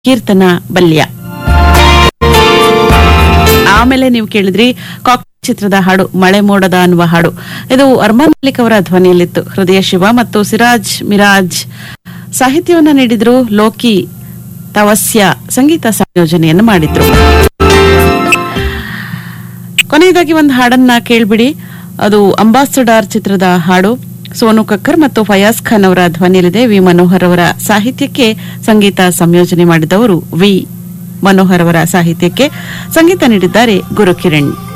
ಕೀರ್ತನ ಬಲ್ಯ ಆಮೇಲೆ ನೀವು ಕೇಳಿದ್ರಿ ಕಾಕ್ ಚಿತ್ರದ ಹಾಡು ಮಳೆ ಮೋಡದ ಅನ್ನುವ ಹಾಡು ಇದು ಅರ್ಮಾನ್ ಮಲಿಕ್ ಅವರ ಧ್ವನಿಯಲ್ಲಿತ್ತು ಹೃದಯ ಶಿವ ಮತ್ತು ಸಿರಾಜ್ ಮಿರಾಜ್ ಸಾಹಿತ್ಯವನ್ನ ನೀಡಿದ್ರು ಲೋಕಿ ತವಸ್ಯ ಸಂಗೀತ ಸಂಯೋಜನೆಯನ್ನು ಮಾಡಿದ್ರು ಕೊನೆಯದಾಗಿ ಒಂದು ಹಾಡನ್ನ ಕೇಳ್ಬಿಡಿ ಅದು ಅಂಬಾಸಡಾರ್ ಚಿತ್ರದ ಹಾಡು ಸೋನು ಕಕ್ಕರ್ ಮತ್ತು ಫಯಾಜ್ ಖಾನ್ ಅವರ ಧ್ವನಿಯಲ್ಲಿದೆ ವಿ ಮನೋಹರ್ ಅವರ ಸಾಹಿತ್ಯಕ್ಕೆ ಸಂಗೀತ ಸಂಯೋಜನೆ ಮಾಡಿದವರು ವಿ ಮನೋಹರ್ ಅವರ ಸಾಹಿತ್ಯಕ್ಕೆ ಸಂಗೀತ ನೀಡಿದ್ದಾರೆ ಗುರುಕಿರಣ್